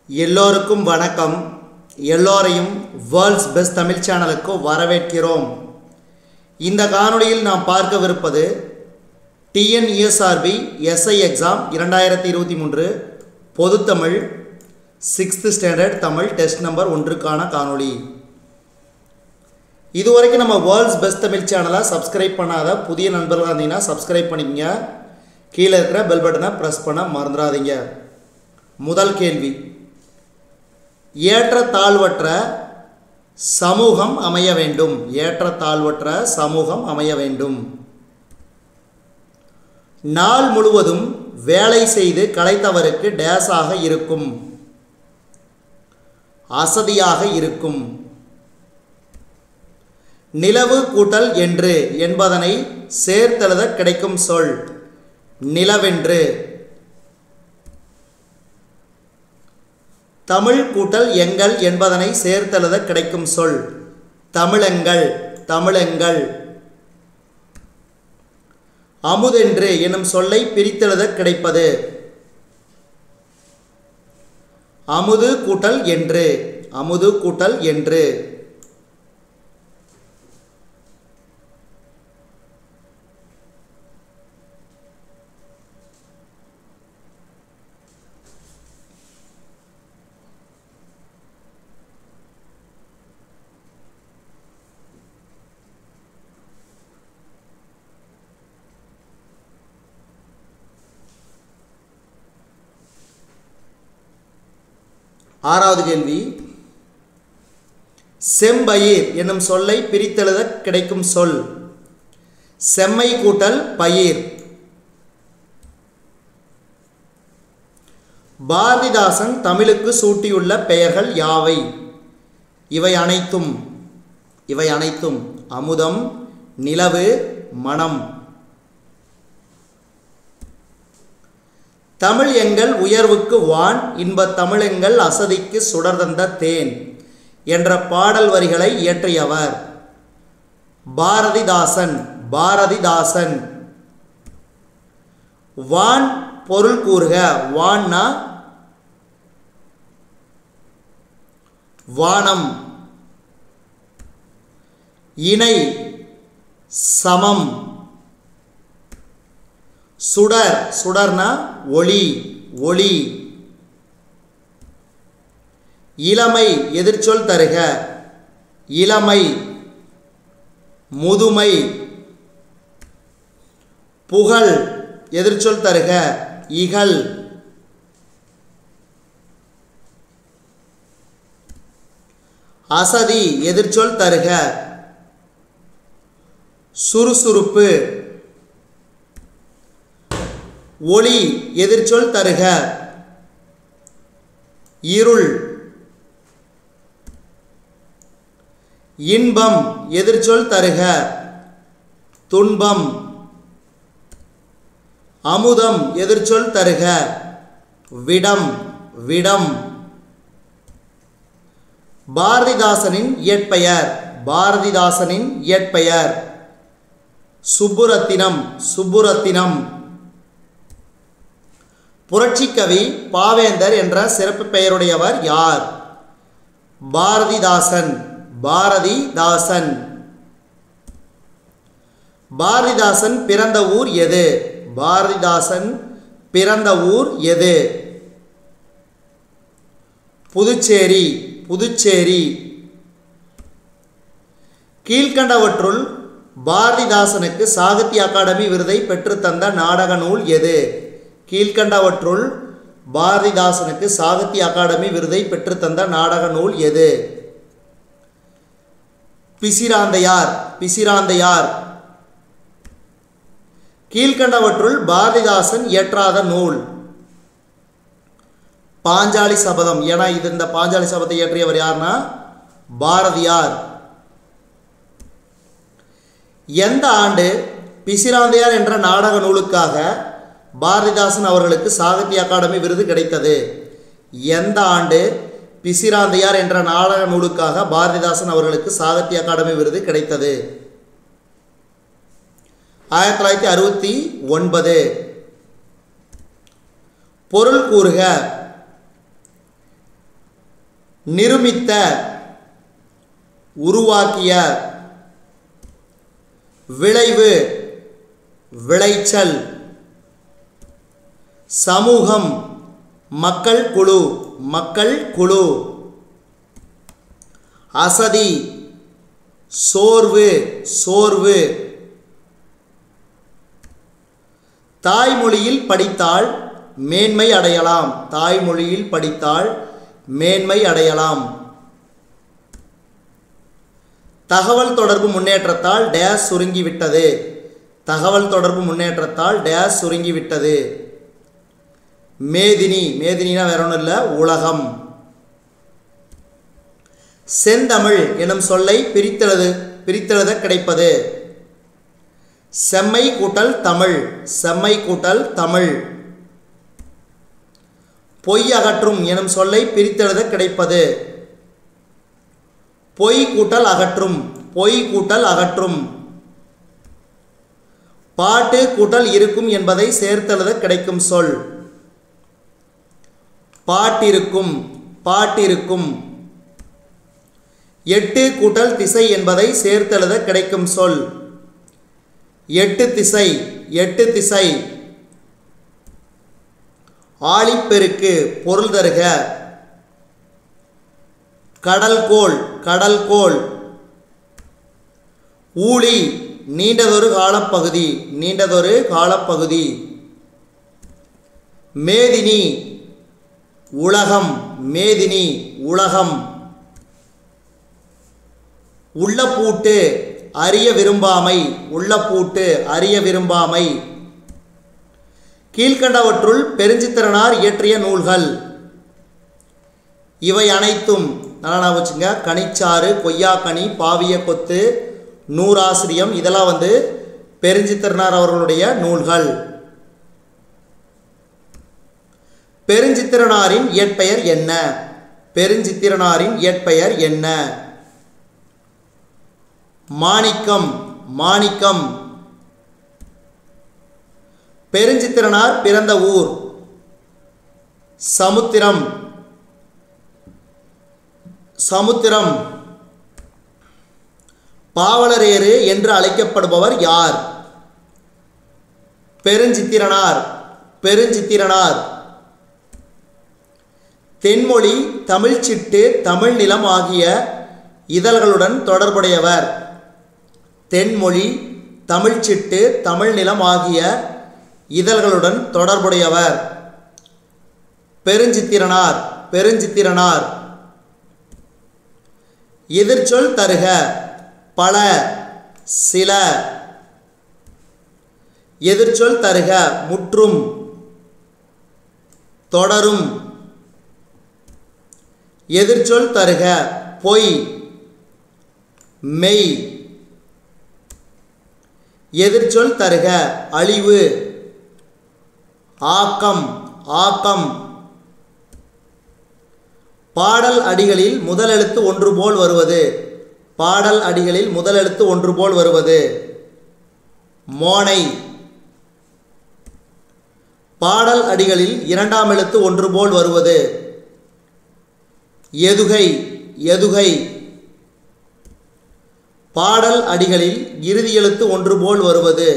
எல்லோருக்கும் வணக்கம் எல்லோரையும் வேர்ல்ட்ஸ் பெஸ்ட் தமிழ் சேனலுக்கு வரவேற்கிறோம் இந்த காணொளியில் நாம் பார்க்கவிருப்பது டிஎன்இஎஸ்ஆர்பி எஸ்ஐ எக்ஸாம் இரண்டாயிரத்தி இருபத்தி மூன்று பொதுத்தமிழ் sixth standard Tamil test number ஒன்றுக்கான காணொளி இதுவரைக்கும் நம்ம வேர்ல்ட்ஸ் பெஸ்ட் தமிழ் சேனலை சப்ஸ்கிரைப் பண்ணாத புதிய நண்பர்களாக இருந்தீங்கன்னா சப்ஸ்கிரைப் பண்ணிக்கங்க கீழே இருக்கிற பெல் பட்டனை ப்ரெஸ் பண்ண மறந்துடாதீங்க முதல் கேள்வி ஏற்ற தாழ்வற்ற சமூகம் அமைய வேண்டும் ஏற்ற தாழ்வற்ற சமூகம் அமைய வேண்டும் நாள் முழுவதும் வேலை செய்து களைத்தவருக்கு டேஸாக இருக்கும் அசதியாக இருக்கும் நிலவு கூட்டல் என்று என்பதனை சேர்த்தெழுத கிடைக்கும் சொல் நிலவென்று தமிழ் கூட்டல் எங்கள் என்பதனை சேர்த்தெழுத கிடைக்கும் சொல் தமிழெங்கள் தமிழெங்கள் அமுதென்று எனும் சொல்லை பிரித்தெழுத கிடைப்பது அமுது கூட்டல் என்று அமுது கூட்டல் என்று ஆறாவது கேள்வி செம்பயிர் என்னும் சொல்லை பிரித்தெழுத கிடைக்கும் சொல் செம்மை கூட்டல் பயிர் பாரதிதாசன் தமிழுக்கு சூட்டியுள்ள பெயர்கள் யாவை இவை அனைத்தும் இவை அனைத்தும் அமுதம் நிலவு மனம் தமிழ் எங்கள் உயர்வுக்கு வான் இன்பத் தமிழெங்கள் அசதிக்கு சுடர்தந்த தேன் என்ற பாடல் வரிகளை இயற்றியவர் பாரதிதாசன் பாரதிதாசன் வான் பொருள் கூறுக வான்னா வானம் இணை சமம் சுடர் சுடர்னா ஒளி ஒளி இளமை எதிர்ச்சொல் தருக இளமை முதுமை புகழ் எதிர்ச்சொல் தருக இகழ் அசதி எதிர்ச்சொல் தருக சுறுசுறுப்பு ஒளி எதிர்ச்சொல் தருக இருள் இன்பம் எதிர்ச்சொல் தருக துன்பம் அமுதம் எதிர்ச்சொல் தருக விடம் விடம் பாரதிதாசனின் இயற்பெயர் பாரதிதாசனின் இயற்பெயர் சுப்புரத்தினம் சுப்புரத்தினம் புரட்சிக்கவி பாவேந்தர் என்ற சிறப்பு பெயருடையவர் யார் பாரதிதாசன் பாரதிதாசன் பாரதிதாசன் பிறந்த ஊர் எது பாரதிதாசன் பிறந்த ஊர் எது புதுச்சேரி புதுச்சேரி கீழ்கண்டவற்றுள் பாரதிதாசனுக்கு சாகித்ய அகாடமி விருதை பெற்றுத்தந்த நாடக நூல் எது கீழ்கண்டவற்றுள் பாரதிதாசனுக்கு சாகித்ய அகாடமி விருதை பெற்றுத்தந்த நாடக நூல் எது பிசிராந்தையார் பிசிராந்தையார் கீழ்கண்டவற்றுள் பாரதிதாசன் இயற்றாத நூல் பாஞ்சாலி சபதம் ஏன்னா இது இந்த பாஞ்சாலி சபதத்தை இயற்றியவர் யார்னா பாரதியார் எந்த ஆண்டு பிசிராந்தையார் என்ற நாடக நூலுக்காக பாரதிதாசன் அவர்களுக்கு சாகித்ய அகாடமி விருது கிடைத்தது எந்த ஆண்டு பிசிராந்தையார் என்ற நாடக நூலுக்காக பாரதிதாசன் அவர்களுக்கு சாகித்ய அகாடமி விருது கிடைத்தது ஆயிரத்தி தொள்ளாயிரத்தி அறுபத்தி ஒன்பது பொருள் கூறுக நிருமித்த உருவாக்கிய விளைவு விளைச்சல் சமூகம் மக்கள் குழு மக்கள் குழு அசதி சோர்வு சோர்வு தாய்மொழியில் படித்தால் மேன்மை அடையலாம் தாய்மொழியில் படித்தால் மேன்மை அடையலாம் தகவல் தொடர்பு முன்னேற்றத்தால் டேஸ் சுருங்கிவிட்டது தகவல் தொடர்பு முன்னேற்றத்தால் டேஸ் சுருங்கிவிட்டது மேதினி மேதினினா வேற ஒன்றும் இல்லை உலகம் செந்தமிழ் எனும் சொல்லை பிரித்தெழுது பிரித்தெழுத கிடைப்பது செம்மை கூட்டல் தமிழ் செம்மை கூட்டல் தமிழ் பொய் அகற்றும் எனும் சொல்லை பிரித்தெழுத கிடைப்பது பொய் கூட்டல் அகற்றும் பொய் கூட்டல் அகற்றும் பாட்டு கூட்டல் இருக்கும் என்பதை சேர்த்தெழுத கிடைக்கும் சொல் பாட்டிருக்கும் பாட்டிருக்கும் எட்டு கூட்டல் திசை என்பதை சேர்த்தெழுத கிடைக்கும் சொல் எட்டு திசை எட்டு திசை ஆழிப்பெருக்கு பொருள் தருக கடல்கோள் கடல்கோள் ஊழி நீண்டதொரு காலப்பகுதி நீண்டதொரு காலப்பகுதி மேதினி உலகம் மேதினி உலகம் உள்ளப்பூட்டு அறிய விரும்பாமை உள்ளப்பூட்டு அறிய விரும்பாமை கீழ்கண்டவற்றுள் பெருஞ்சித்திரனார் இயற்றிய நூல்கள் இவை அனைத்தும் நல்லா ஞாபகம் வச்சுங்க கனிச்சாறு கொய்யாக்கனி பாவிய கொத்து நூறாசிரியம் இதெல்லாம் வந்து பெருஞ்சித்திரனார் அவர்களுடைய நூல்கள் பெருஞ்சித்திரனாரின் இயற்பெயர் என்ன பெருஞ்சித்திரனாரின் இயற்பெயர் என்ன மாணிக்கம் மாணிக்கம் பெருஞ்சித்திரனார் பிறந்த ஊர் சமுத்திரம் சமுத்திரம் பாவலரேறு என்று அழைக்கப்படுபவர் யார் பெருஞ்சித்திரனார் பெருஞ்சித்திரனார் தென்மொழி தமிழ்ச்சிட்டு தமிழ் நிலம் ஆகிய இதழ்களுடன் தொடர்புடையவர் தென்மொழி தமிழ்ச்சிட்டு தமிழ் நிலம் ஆகிய இதழ்களுடன் தொடர்புடையவர் பெருஞ்சித்திரனார் பெருஞ்சித்திரனார் எதிர்ச்சொல் தருக பல சில எதிர்ச்சொல் தருக முற்றும் தொடரும் எதிர்ச்சொல் தருக பொய் மெய் எதிர்ச்சொல் தருக அழிவு ஆக்கம் ஆக்கம் பாடல் அடிகளில் முதல் எழுத்து ஒன்று போல் வருவது பாடல் அடிகளில் முதல் எழுத்து ஒன்று போல் வருவது மோனை பாடல் அடிகளில் இரண்டாம் எழுத்து ஒன்று போல் வருவது எதுகை எதுகை பாடல் அடிகளில் இறுதி எழுத்து ஒன்று போல் வருவது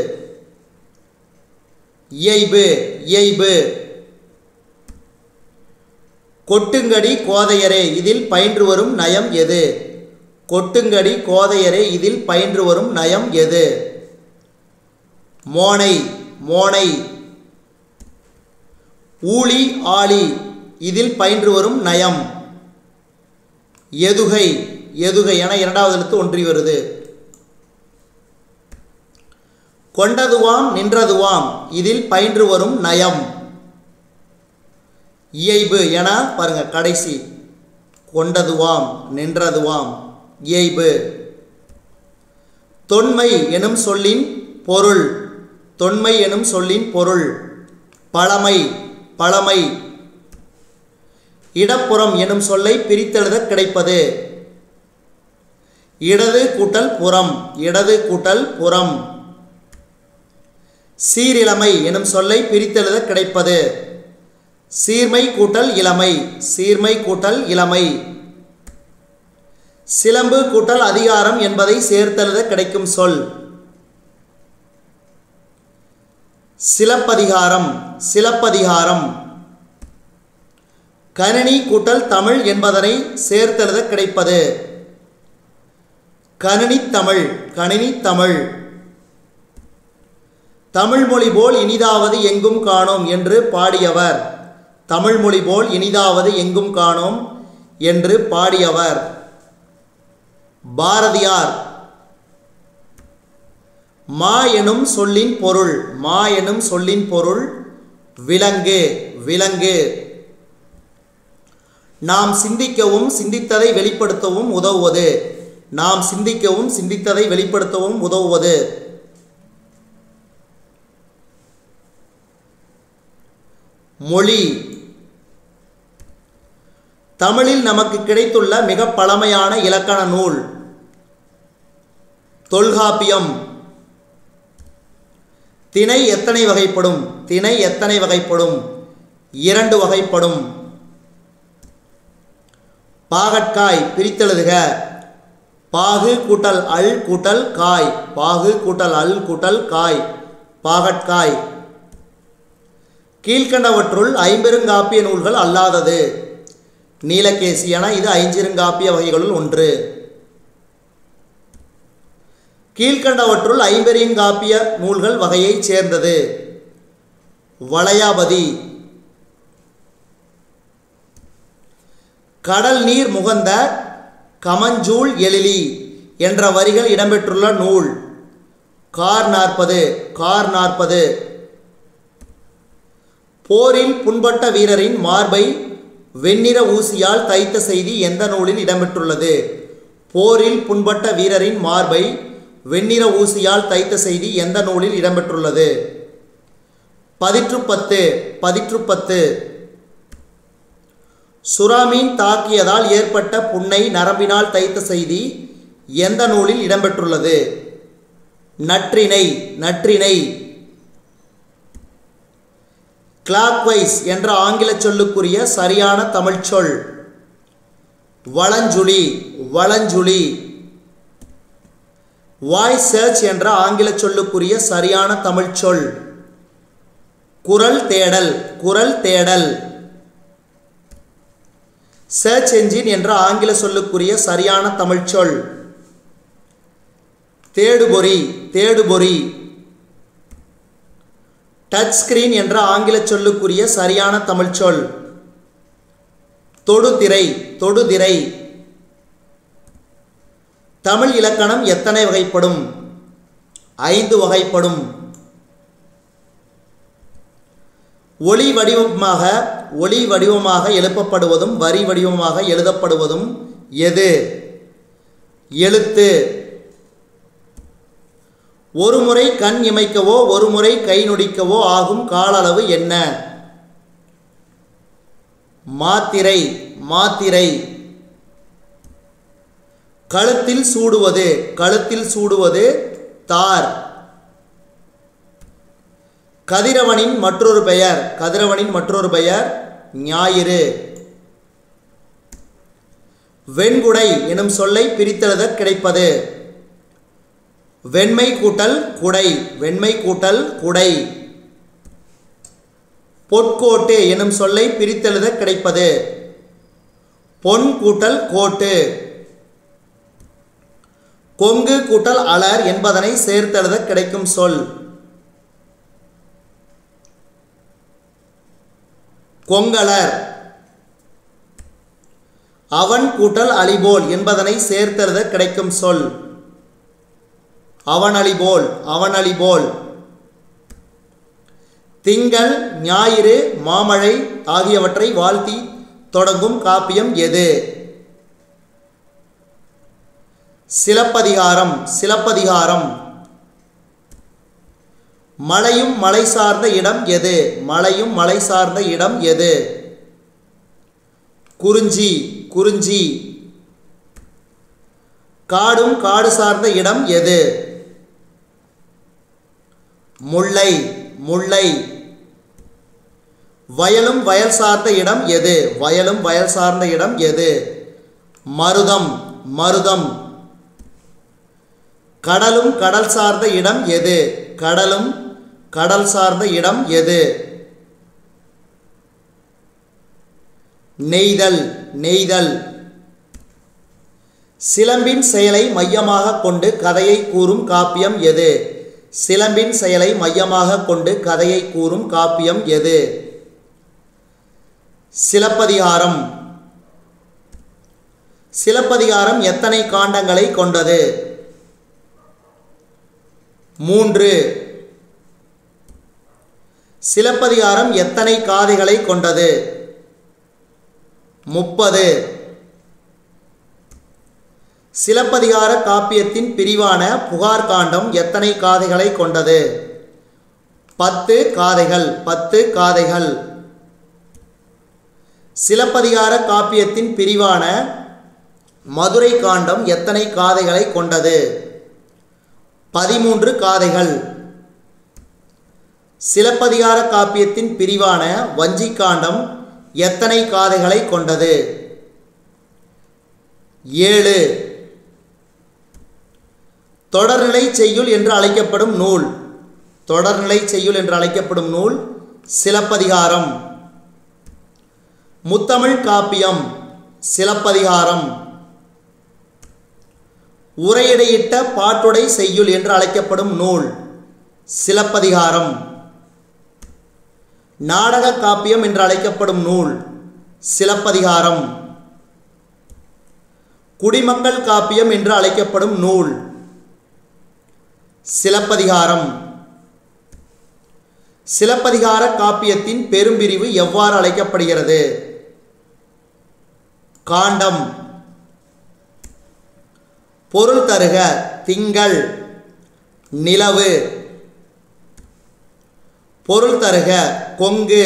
இயைபு இயைபு கொட்டுங்கடி கோதையரே இதில் பயின்று வரும் நயம் எது கொட்டுங்கடி கோதையரே இதில் பயின்று வரும் நயம் எது மோனை மோனை ஊழி ஆளி இதில் பயின்று வரும் நயம் எதுகை எதுகை என இரண்டாவது எழுத்து ஒன்றி வருது கொண்டதுவாம் நின்றதுவாம் இதில் பயின்று வரும் நயம் இயைபு என பாருங்க கடைசி கொண்டதுவாம் நின்றதுவாம் இயைபு தொன்மை எனும் சொல்லின் பொருள் தொன்மை எனும் சொல்லின் பொருள் பழமை பழமை இடப்புறம் எனும் சொல்லை பிரித்தெழுத கிடைப்பது இடது கூட்டல் புறம் இடது கூட்டல் புறம் சீரிழமை எனும் சொல்லை பிரித்தெழுத கிடைப்பது சீர்மை கூட்டல் இளமை சீர்மை கூட்டல் இளமை சிலம்பு கூட்டல் அதிகாரம் என்பதை சேர்த்தெழுத கிடைக்கும் சொல் சிலப்பதிகாரம் சிலப்பதிகாரம் கணினி கூட்டல் தமிழ் என்பதனை சேர்த்தெழுத கிடைப்பது கணினி தமிழ் கணினி தமிழ் தமிழ் மொழி போல் இனிதாவது எங்கும் காணோம் என்று பாடியவர் தமிழ் மொழி போல் இனிதாவது எங்கும் காணோம் என்று பாடியவர் பாரதியார் மா எனும் சொல்லின் பொருள் மா எனும் சொல்லின் பொருள் விலங்கு விலங்கு நாம் சிந்திக்கவும் சிந்தித்ததை வெளிப்படுத்தவும் உதவுவது நாம் சிந்திக்கவும் சிந்தித்ததை வெளிப்படுத்தவும் உதவுவது மொழி தமிழில் நமக்கு கிடைத்துள்ள மிக பழமையான இலக்கண நூல் தொல்காப்பியம் திணை எத்தனை வகைப்படும் திணை எத்தனை வகைப்படும் இரண்டு வகைப்படும் பாகற்காய் பிரித்தெழுதுக பாகு கூட்டல் அல் கூட்டல் காய் பாகு கூட்டல் அல் கூட்டல் காய் பாகற்காய் கீழ்கண்டவற்றுள் ஐம்பெருங்காப்பிய நூல்கள் அல்லாதது நீலகேசி என இது ஐஞ்சிருங்காப்பிய வகைகளுள் ஒன்று கீழ்கண்டவற்றுள் ஐம்பெருங்காப்பிய நூல்கள் வகையைச் சேர்ந்தது வளையாபதி கடல் நீர் முகந்த கமஞ்சூள் எழிலி என்ற வரிகள் இடம்பெற்றுள்ள நூல் கார் நாற்பது கார் நாற்பது போரில் புண்பட்ட வீரரின் மார்பை வெண்ணிற ஊசியால் தைத்த செய்தி எந்த நூலில் இடம்பெற்றுள்ளது போரில் புண்பட்ட வீரரின் மார்பை வெண்ணிற ஊசியால் தைத்த செய்தி எந்த நூலில் இடம்பெற்றுள்ளது பதிற்றுப்பத்து பதிற்றுப்பத்து சுறாமீன் தாக்கியதால் ஏற்பட்ட புண்ணை நரம்பினால் தைத்த செய்தி எந்த நூலில் இடம்பெற்றுள்ளது நற்றினை நற்றினை கிளாக்வைஸ் என்ற ஆங்கில சொல்லுக்குரிய சரியான தமிழ்ச் சொல் வளஞ்சுழி வளஞ்சுழி வாய்ஸ் சர்ச் என்ற ஆங்கில சொல்லுக்குரிய சரியான தமிழ்ச் சொல் குரல் தேடல் குரல் தேடல் சர்ச் என்ஜின் என்ற ஆங்கில சொல்லுக்குரிய சரியான தமிழ்ச் சொல் தேடுபொறி தேடுபொறி டச் ஸ்கிரீன் என்ற ஆங்கில சொல்லுக்குரிய சரியான தமிழ்ச் சொல் தொடுதிரை தொடுதிரை தமிழ் இலக்கணம் எத்தனை வகைப்படும் ஐந்து வகைப்படும் ஒளி வடிவமாக ஒளி வடிவமாக எழுப்பப்படுவதும் வரி வடிவமாக எழுதப்படுவதும் எது எழுத்து ஒரு முறை கண் இமைக்கவோ ஒரு முறை கை நொடிக்கவோ ஆகும் கால அளவு என்ன மாத்திரை மாத்திரை கழுத்தில் சூடுவது கழுத்தில் சூடுவது தார் கதிரவனின் மற்றொரு பெயர் கதிரவனின் மற்றொரு பெயர் ஞாயிறு வெண்குடை எனும் சொல்லை பிரித்தெழுத கிடைப்பது வெண்மை கூட்டல் குடை வெண்மை கூட்டல் குடை பொற்கோட்டு எனும் சொல்லை பிரித்தெழுத கிடைப்பது பொன் கூட்டல் கோட்டு கொங்கு கூட்டல் அலர் என்பதனை சேர்த்தெழுத கிடைக்கும் சொல் கொங்கலர் அவன் கூட்டல் அலிபோல் என்பதனை சேர்த்தெழுத கிடைக்கும் சொல் அவன் அலிபோல் அவன் அலிபோல் திங்கள் ஞாயிறு மாமழை ஆகியவற்றை வாழ்த்தி தொடங்கும் காப்பியம் எது சிலப்பதிகாரம் சிலப்பதிகாரம் மலையும் மலை சார்ந்த இடம் எது மலையும் மலை சார்ந்த இடம் எது குறிஞ்சி குறிஞ்சி காடும் காடு சார்ந்த இடம் எது முல்லை முல்லை வயலும் வயல் சார்ந்த இடம் எது வயலும் வயல் சார்ந்த இடம் எது மருதம் மருதம் கடலும் கடல் சார்ந்த இடம் எது கடலும் கடல் சார்ந்த இடம் எது நெய்தல் நெய்தல் சிலம்பின் செயலை மையமாக கொண்டு கதையை கூறும் காப்பியம் எது சிலம்பின் செயலை மையமாக கொண்டு கதையை கூறும் காப்பியம் எது சிலப்பதிகாரம் சிலப்பதிகாரம் எத்தனை காண்டங்களை கொண்டது மூன்று சிலப்பதிகாரம் எத்தனை காதைகளை கொண்டது முப்பது சிலப்பதிகார காப்பியத்தின் பிரிவான புகார் காண்டம் எத்தனை காதைகளை கொண்டது பத்து காதைகள் பத்து காதைகள் சிலப்பதிகார காப்பியத்தின் பிரிவான மதுரை காண்டம் எத்தனை காதைகளை கொண்டது பதிமூன்று காதைகள் சிலப்பதிகார காப்பியத்தின் பிரிவான வஞ்சிக்காண்டம் எத்தனை காதைகளை கொண்டது ஏழு தொடர்நிலை செய்யுள் என்று அழைக்கப்படும் நூல் தொடர்நிலை செய்யுள் என்று அழைக்கப்படும் நூல் சிலப்பதிகாரம் முத்தமிழ் காப்பியம் சிலப்பதிகாரம் உரையிடையிட்ட பாட்டுடை செய்யுள் என்று அழைக்கப்படும் நூல் சிலப்பதிகாரம் நாடக காப்பியம் என்று அழைக்கப்படும் நூல் சிலப்பதிகாரம் குடிமக்கள் காப்பியம் என்று அழைக்கப்படும் நூல் சிலப்பதிகாரம் சிலப்பதிகார காப்பியத்தின் பெரும்பிரிவு எவ்வாறு அழைக்கப்படுகிறது காண்டம் பொருள் தருக திங்கள் நிலவு பொருள் தருக கொங்கு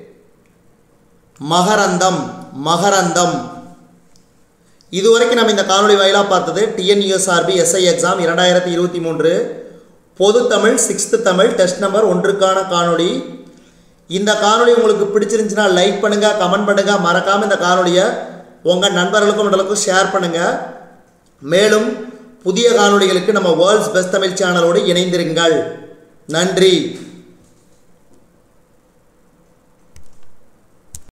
மகரந்தம் மகரந்தம் இதுவரைக்கும் நம்ம இந்த காணொளி வாயிலாக பார்த்தது டிஎன்யூஎஸ்ஆர்பி எஸ்ஐ எக்ஸாம் இரண்டாயிரத்தி இருபத்தி மூன்று பொது Tamil sixth Tamil test number ஒன்றுக்கான காணொளி இந்த காணொளி உங்களுக்கு பிடிச்சிருந்துச்சுன்னா லைக் பண்ணுங்கள் கமெண்ட் பண்ணுங்கள் மறக்காமல் இந்த காணொளியை உங்கள் நண்பர்களுக்கும் உங்களுக்கும் ஷேர் பண்ணுங்கள் மேலும் புதிய காணொளிகளுக்கு நம்ம வேர்ல்ட்ஸ் பெஸ்ட் தமிழ் சேனலோடு இணைந்திருங்கள் நன்றி